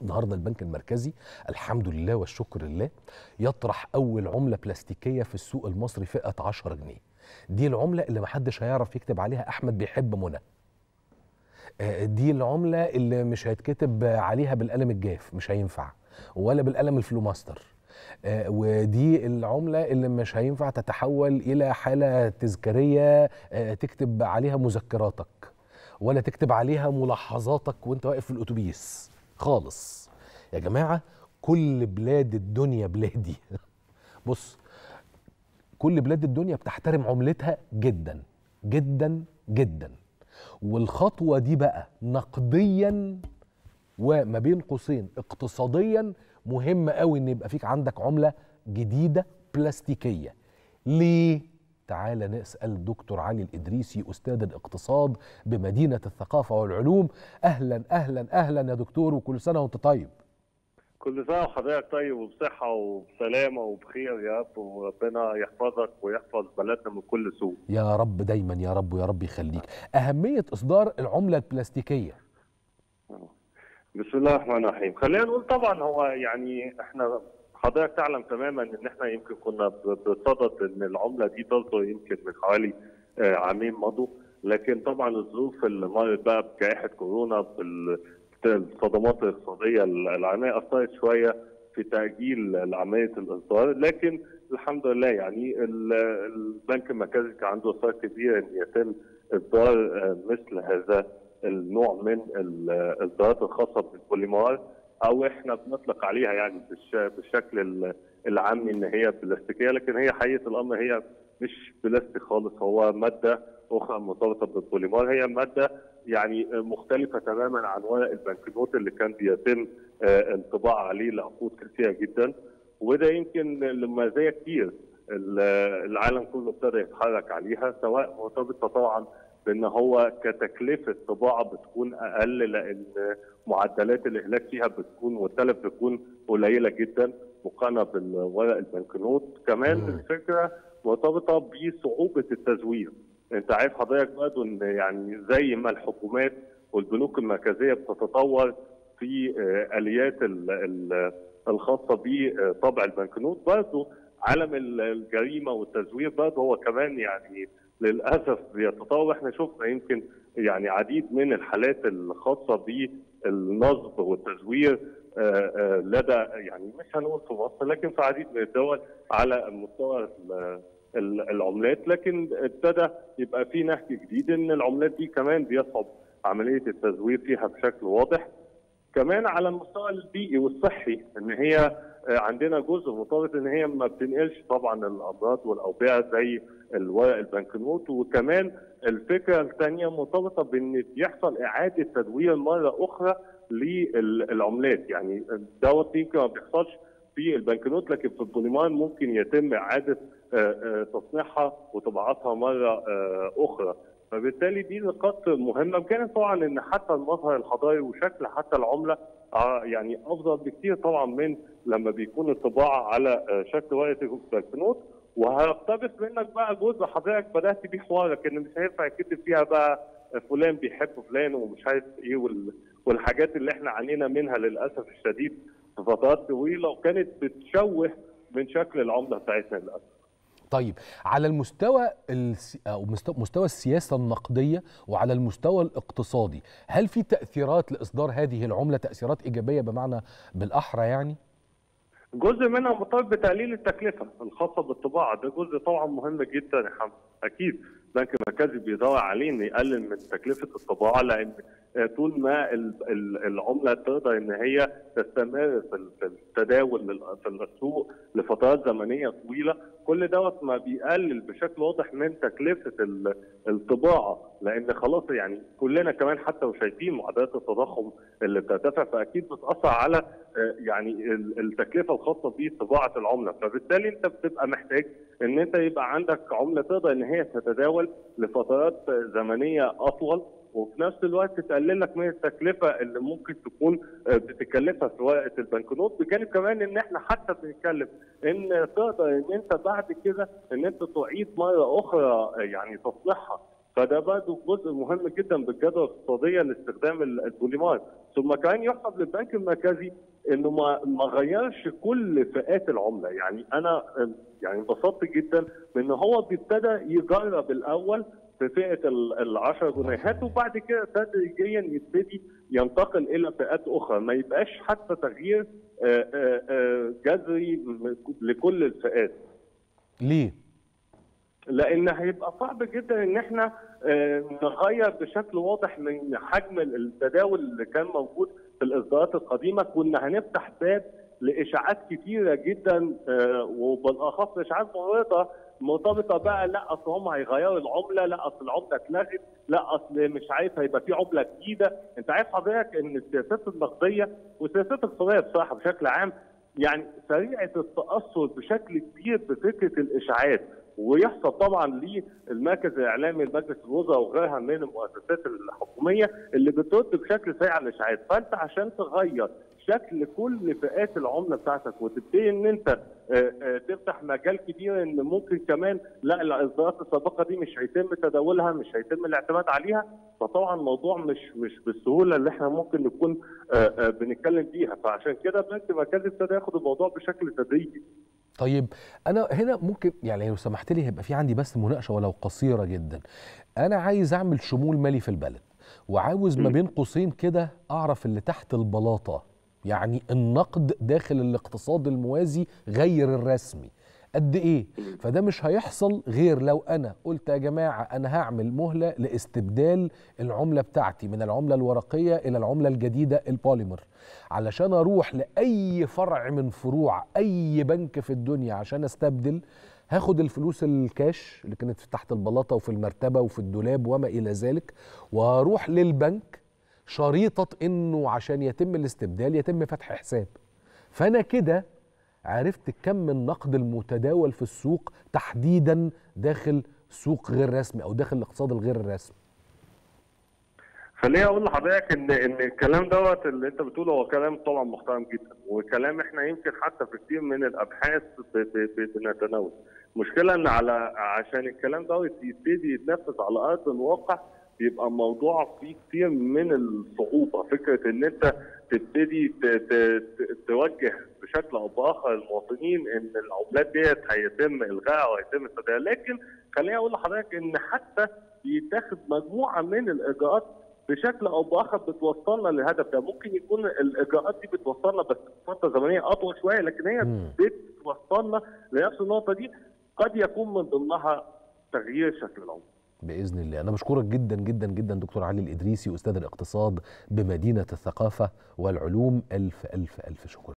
النهارده البنك المركزي الحمد لله والشكر لله يطرح اول عمله بلاستيكيه في السوق المصري فئه 10 جنيه دي العمله اللي محدش هيعرف يكتب عليها احمد بيحب منى آه، دي العمله اللي مش هيتكتب عليها بالقلم الجاف مش هينفع ولا بالقلم الفلوماستر آه، ودي العمله اللي مش هينفع تتحول الى حاله تذكاريه آه، تكتب عليها مذكراتك ولا تكتب عليها ملاحظاتك وانت واقف في الاتوبيس خالص يا جماعه كل بلاد الدنيا بلادي بص كل بلاد الدنيا بتحترم عملتها جدا جدا جدا والخطوه دي بقى نقديا وما بين قوسين اقتصاديا مهم قوي ان يبقى فيك عندك عمله جديده بلاستيكيه ليه تعال نسال الدكتور علي الادريسي استاذ الاقتصاد بمدينه الثقافه والعلوم اهلا اهلا اهلا يا دكتور وكل سنه وانت طيب كل سنة وحضرتك طيب وبصحة وبسلامة وبخير يا رب وربنا يحفظك ويحفظ بلدنا من كل سوء. يا رب دايما يا رب ويا رب يخليك اهميه اصدار العمله البلاستيكيه بسم الله الرحمن الرحيم، خلينا نقول طبعا هو يعني احنا حضرتك تعلم تماما ان احنا يمكن كنا ب- بصدد ان العملة دي تصدر يمكن من حوالي آه، عامين مضوا، لكن طبعا الظروف اللي مرت بقى بجائحة كورونا بال- الصدمات الاقتصادية العالمية أثرت شوية في تأجيل عملية الإصدار لكن الحمد لله يعني ال- البنك المركزي كان عنده إصرار كبير أن يتم إصدار آه، مثل هذا النوع من الإصدارات الخاصة بالبوليمر أو إحنا بنطلق عليها يعني بالش- بالشكل ال- العامي إن هي بلاستيكية لكن هي حقيقة الأمر هي مش بلاستيك خالص هو مادة أخرى مرتبطة بالبوليمر هي مادة يعني مختلفة تماما عن ورق البنكنوت اللي كان بيتم آه، الطباعة عليه لعقود كثيرة جدا وده يمكن لمزايا كتير ال- العالم كله ابتدى يتحرك عليها سواء مرتبطة طبعا بان هو كتكلفة طباعة بتكون اقل لان معدلات الاهلاك فيها بتكون والتلف بتكون قليلة جدا مقارنة بالورق البنكنوت كمان مم. الفكرة مرتبطة بصعوبة التزوير انت عارف حضرتك برضه ان يعني زي ما الحكومات والبنوك المركزيه بتتطور في آه، اليات ال- ال- الخاصه بطبع البنكنوت برضه عالم ال- الجريمه والتزوير برضه هو كمان يعني للاسف بيتطور احنا شفنا يمكن يعني عديد من الحالات الخاصه بالنصب والتزوير آه، آه، لدى يعني مش هنقول في مصر لكن في عديد من الدول على مستوى ال- ال- العملات لكن ابتدى يبقى في نهج جديد ان العملات دي كمان بيصعب عمليه التزوير فيها بشكل واضح كمان على المستوى البيئي والصحي ان هي آه، عندنا جزء مرتبط ان هي ما بتنقلش طبعا الامراض والاوبئه زي الورق البنكنوت وكمان الفكره الثانيه مرتبطه بان بيحصل اعاده تدوير مره اخرى للعملات يعني دوت يمكن ما بيحصلش في البنكنوت لكن في البوليمر ممكن يتم اعاده آه، آه، تصنيعها وطباعتها مره آه، اخرى فبالتالي دي نقاط مهمه بجانب طبعا ان حتى المظهر الحضاري وشكل حتى العمله آه، يعني افضل بكتير طبعا من لما بيكون الطباعه على آه، شكل ورقه البنكنوت وهقتبس منك بقى جزء حضرتك بدات بيه حوارك ان مش هينفع يكتب فيها بقى فلان بيحب فلان ومش عارف ايه وال- والحاجات اللي احنا عانينا منها للاسف الشديد في فترات طويله وكانت بتشوه من شكل العمله بتاعتنا للاسف. طيب على المستوى الس... أو مستوى... مستوى السياسة النقدية وعلى المستوى الاقتصادي هل في تأثيرات لإصدار هذه العملة تأثيرات إيجابية بمعنى بالأحرى يعني؟ جزء منها مرتبط بتقليل التكلفه الخاصه بالطباعه ده جزء طبعا مهم جدا يا حمد اكيد البنك المركزي بيدور عليه انه يقلل من تكلفه الطباعه لان آه، طول ما ال- ال- العمله تقدر ان هي تستمر في ال- في التداول لل- في السوق لفترات زمنيه طويله كل دوت ما بيقلل بشكل واضح من تكلفه ال- الطباعه لان خلاص يعني كلنا كمان حتى وشايفين معدلات التضخم اللي بترتفع فاكيد بتاثر على آه، يعني ال- التكلفه الخاصه بطباعه العمله فبالتالي انت بتبقى محتاج ان انت يبقى عندك عمله تقدر ان هي تتداول لفترات زمنيه اطول وفي نفس الوقت تقلل لك من التكلفه اللي ممكن تكون آه، بتكلفها في ورقه البنكنوت بجانب كمان ان احنا حتى بنتكلم ان تقدر ان انت بعد كده ان انت تعيد مره اخرى آه، يعني تصليحها فده برضه جزء مهم جدا بالجدوى الاقتصاديه لاستخدام البوليمار ثم كمان يحسب للبنك المركزي انه ما ما غيرش كل فئات العمله يعني انا يعني انبسطت جدا من ان هو بيبتدى يجرب الاول في فئه ال 10 جنيهات وبعد كده تدريجيا يبتدي ينتقل الى فئات اخرى ما يبقاش حتى تغيير جذري لكل الفئات. ليه؟ لان هيبقى صعب جدا ان احنا نغير بشكل واضح من حجم التداول اللي كان موجود في الاصدارات القديمه كنا هنفتح باب لاشاعات كثيره جدا وبالاخص اشاعات مرتبطه مرتبطه بقى لا اصل هم هيغيروا العمله لا اصل العمله اتلغت لا اصل مش عارف هيبقى في عمله جديده انت عارف حضرتك ان السياسات النقديه والسياسات الاقتصاديه بصراحه بشكل عام يعني سريعه التاثر بشكل كبير بفكره الاشاعات ويحصل طبعا للمركز الاعلامي لمجلس الوزراء وغيرها من المؤسسات الحكوميه اللي بترد بشكل سريع على الاشاعات فانت عشان تغير شكل كل فئات العمله بتاعتك وتبتدي ان انت تفتح مجال كبير ان ممكن كمان لا الاصدارات السابقه دي مش هيتم تداولها مش هيتم الاعتماد عليها فطبعا الموضوع مش مش بالسهوله اللي احنا ممكن نكون بنتكلم فيها فعشان كده البنك المركزي ابتدى ياخد الموضوع بشكل تدريجي طيب انا هنا ممكن يعني لو سمحت لي هيبقى في عندي بس مناقشه ولو قصيره جدا انا عايز اعمل شمول مالي في البلد وعاوز ما بين قوسين كده اعرف اللي تحت البلاطه يعني النقد داخل الاقتصاد الموازي غير الرسمي قد ايه فده مش هيحصل غير لو انا قلت يا جماعه انا هعمل مهله لاستبدال العمله بتاعتي من العمله الورقيه الى العمله الجديده البوليمر علشان اروح لاي فرع من فروع اي بنك في الدنيا عشان استبدل هاخد الفلوس الكاش اللي كانت تحت البلاطه وفي المرتبه وفي الدولاب وما الى ذلك وهروح للبنك شريطه انه عشان يتم الاستبدال يتم فتح حساب فانا كده عرفت كم النقد المتداول في السوق تحديدا داخل سوق غير رسمي او داخل الاقتصاد الغير الرسمي خليني اقول لحضرتك ان ان الكلام دوت اللي انت بتقوله هو كلام طبعا محترم جدا وكلام احنا يمكن حتى في كتير من الابحاث بنتناول المشكله ان على عشان الكلام دوت يبتدي يتنفذ على ارض الواقع بيبقى الموضوع فيه كتير من الصعوبه فكره ان انت تبتدي توجه بشكل او باخر المواطنين ان العملات ديت هيتم الغائها وهيتم استبدالها لكن خليني اقول لحضرتك ان حتى بيتاخد مجموعه من الاجراءات بشكل او باخر بتوصلنا للهدف ده ممكن يكون الاجراءات دي بتوصلنا بس فتره زمنيه اطول شويه لكن هي بتوصلنا لنفس النقطه دي قد يكون من ضمنها تغيير شكل العمله باذن الله انا بشكرك جدا جدا جدا دكتور علي الادريسي استاذ الاقتصاد بمدينه الثقافه والعلوم الف الف الف شكر